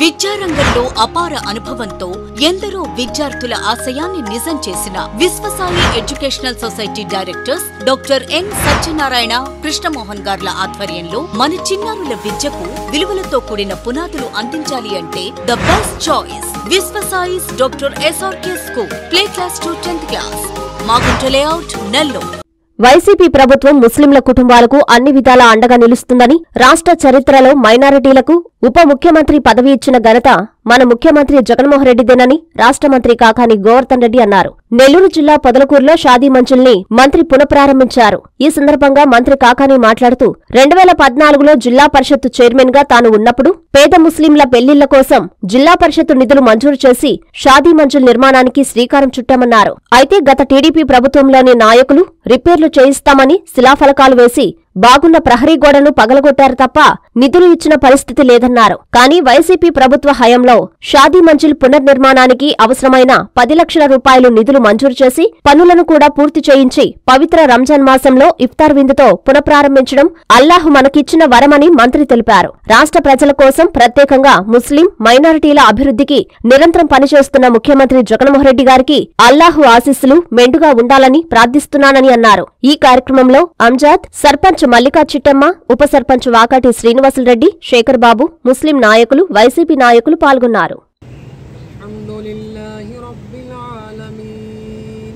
విద్యారంగంలో అపార అనుభవంతో ఎందరో విద్యార్థుల ఆశయాన్ని నిజం చేసిన Viswasai educational society directors doctor N Satyanarayana Krishnamohan గార్ల ఆధ్వర్యంలో మన చిన్నారుల విద్యకు విలువలతో కూడిన పునాదులు అందించాలి అంటే ద బెస్ట్ చాయిస్ విశ్వసాయిస్ doctor SRK school play class to tenth class Magunta layout Nellore YCP ప్రభుత్వం ముస్లింల కుటుంబాలకు అన్ని విధాలా అండగా నిలుస్తుందని రాష్ట్ర చరిత్రలో మైనారిటీలకు ఉప ముఖ్యమంత్రి పదవి ఇచ్చిన ఘనత మన ముఖ్యమంత్రి జగన్మోహన్ రెడ్డిదేనని రాష్ట్ర మంత్రి కాకాని గోవర్ధన్ రెడ్డి అన్నారు నెల్లూరు జిల్లా పొదలకూరులో షాదీ మంచుల్ని మంత్రి పునఃప్రారంభించారు ఈ సందర్భంగా మంత్రి కాకాని మాట్లాడుతూ రెండు వేల పద్నాలుగులో జిల్లా పరిషత్తు చైర్మన్ గా తాను ఉన్నప్పుడు పేద ముస్లింల పెళ్లిళ్ల కోసం జిల్లా పరిషత్తు నిధులు మంజూరు చేసి షాదీ మంజుల్ నిర్మాణానికి శ్రీకారం చుట్టామన్నారు అయితే గత టీడీపీ ప్రభుత్వంలోని నాయకులు రిపేర్లు చేయిస్తామని శిలాఫలకాలు వేసి బాగున్న ప్రహరీ గోడను పగలగొట్టారు తప్ప నిధులు ఇచ్చిన పరిస్థితి లేదన్నారు కానీ వైసీపీ ప్రభుత్వ హయాంలో షాదీ మంజిల్ పునర్నిర్మాణానికి అవసరమైన పది లక్షల రూపాయలు నిధులు మంజూరు చేసి పనులను కూడా పూర్తి చేయించి పవిత్ర రంజాన్ మాసంలో ఇఫ్తార్ విందుతో పునఃప్రారంభించడం అల్లాహ్ మనకిచ్చిన వరమని మంత్రి తెలిపారు రాష్ట్ర ప్రజల కోసం ప్రత్యేకంగా ముస్లిం మైనారిటీల అభివృద్ధికి నిరంతరం పనిచేస్తున్న ముఖ్యమంత్రి జగన్మోహన్ రెడ్డి గారికి అల్లాహు ఆశీస్సులు మెండుగా ఉండాలని ప్రార్థిస్తున్నానని అన్నారు ఈ కార్యక్రమంలో అంజాద్ సర్పంచ్ మల్లికా చిట్టమ్మ ఉప సర్పంచ్ వాకాటి శ్రీనివాసులరెడ్డి శేఖర్ బాబు ముస్లిం నాయకులు వైసీపీ నాయకులు పాల్గొన్నారు الحمد لله رب العالمين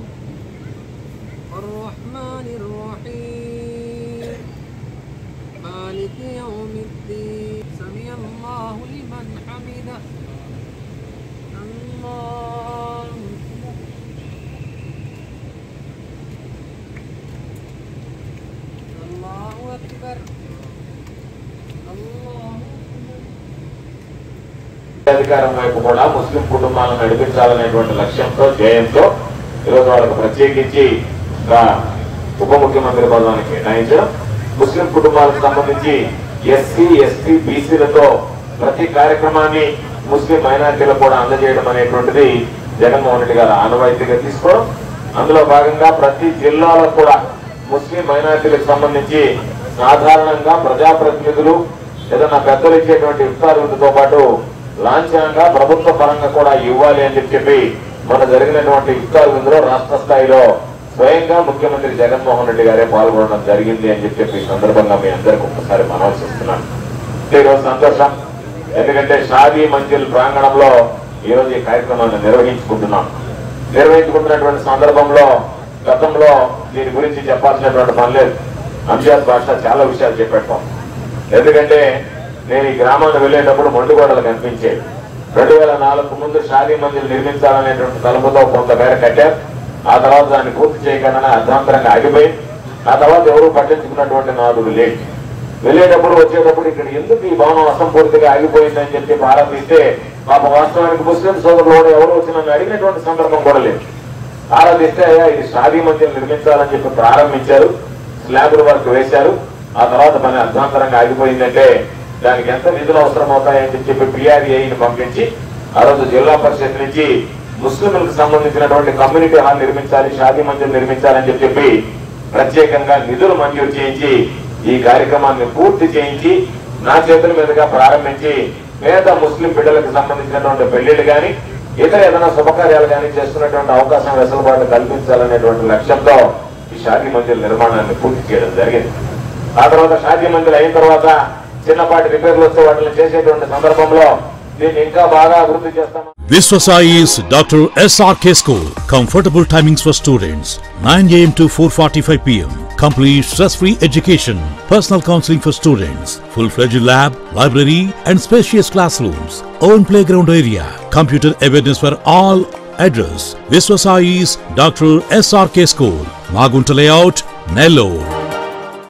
الرحمن الرحيم مالك يوم الدين سمع الله لمن حمده الله الله أكبر الله أكبر అధికారం వైపు కూడా ముస్లిం కుటుంబాలను నడిపించాలనేటువంటి లక్ష్యంతో ధ్యేయంతో ఈరోజు వాళ్ళకు ప్రత్యేకించి ఒక ఉప ముఖ్యమంత్రి పదవిని కేటాయించడం ముస్లిం కుటుంబాలకు సంబంధించి ఎస్సీ ఎస్టీ బీసీలతో ప్రతి కార్యక్రమాన్ని ముస్లిం మైనార్టీలకు కూడా అందజేయడం అనేటువంటిది జగన్మోహన్ రెడ్డి గారు ఆనవాయితీగా తీసుకోవడం అందులో భాగంగా ప్రతి జిల్లాలో కూడా ముస్లిం మైనార్టీలకు సంబంధించి సాధారణంగా ప్రజాప్రతినిధులు ఏదైనా పెద్దలు ఇచ్చేటువంటి ఇఫ్తార్ విందుతో పాటు లాంఛనంగా ప్రభుత్వ పరంగా కూడా ఇవ్వాలి అని చెప్పి మన జరిగినటువంటి ఇఫ్తార్ విందులో రాష్ట్ర స్థాయిలో స్వయంగా ముఖ్యమంత్రి జగన్మోహన్ రెడ్డి గారే పాల్గొనడం జరిగింది అని చెప్పి ఈ సందర్భంగా మీ అందరికి ఒక్కసారి మనవలసి ఇస్తున్నాను ఈరోజు సంతోషం ఎందుకంటే షాదీ మంజిల్ ప్రాంగణంలో ఈరోజు ఈ కార్యక్రమాన్ని నిర్వహించుకుంటున్నాం నిర్వహించుకుంటున్నటువంటి సందర్భంలో గతంలో దీని గురించి చెప్పాల్సినటువంటి పని లేదు అంజాద్ భాష చాలా విషయాలు చెప్పాడు ఎందుకంటే నేను ఈ గ్రామానికి వెళ్ళేటప్పుడు మండుగోడలు కనిపించేవి రెండు వేల నాలుగు ముందు షాదీ మందిర్ నిర్మించాలనేటువంటి తలుపుతో కొంతమేర కట్టారు ఆ తర్వాత దాన్ని పూర్తి చేయకుండా అర్ధాంతరంగా ఆగిపోయింది ఆ తర్వాత ఎవరు పట్టించుకున్నటువంటి నాదుడు లేడు వెళ్ళేటప్పుడు వచ్చేటప్పుడు ఇక్కడ ఎందుకు ఈ భవనం అసంపూర్తిగా ఆగిపోయిందని చెప్పి ఆరాధిస్తే పాప వాస్తవానికి ముస్లిం సోదరులు కూడా ఎవరు వచ్చి నన్ను అడిగినటువంటి సందర్భం కూడా లేదు ఆరాధిస్తే అయ్యా ఇది షాదీ మందిర్ నిర్మించాలని చెప్పి ప్రారంభించారు స్లాబుల వరకు వేశారు ఆ తర్వాత పని అర్ధాంతరంగా ఆగిపోయిందంటే దానికి ఎంత నిధులు అవసరం అవుతాయని చెప్పి పిఆర్ఏని పంపించి ఆ రోజు జిల్లా పరిషత్ నుంచి ముస్లింలకు సంబంధించినటువంటి కమ్యూనిటీ హాల్ నిర్మించాలి షాదీ మందిర్ నిర్మించాలని చెప్పి ప్రత్యేకంగా నిధులు మంజూరు చేయించి ఈ కార్యక్రమాన్ని పూర్తి చేయించి నా చేతుల మీదుగా ప్రారంభించి పేద ముస్లిం బిడ్డలకు సంబంధించినటువంటి పెళ్లిళ్ళు గాని ఇతర ఏదైనా శుభకార్యాలు కానీ చేసుకున్నటువంటి అవకాశం వెసులుబాటు కల్పించాలనేటువంటి లక్ష్యంతో ఈ షాదీ మందిర్ నిర్మాణాన్ని పూర్తి చేయడం జరిగింది ఆ తర్వాత షాదీ మందిర్ అయిన తర్వాత చిన్నపాటి రిపేర్లు వస్తే వాటిని చేసేటువంటి సందర్భంలో దీన్ని ఇంకా బాగా అభివృద్ధి చేస్తాం Viswasai's Dr. SRK School. Comfortable timings for students 9 am to 4:45 pm. Complete stress-free education. Personal counseling for students. Full-fledged lab, library, and spacious classrooms. Own playground area. Computer awareness for all. Address: Viswasai's Dr. SRK School. Magunta Layout, Nellore.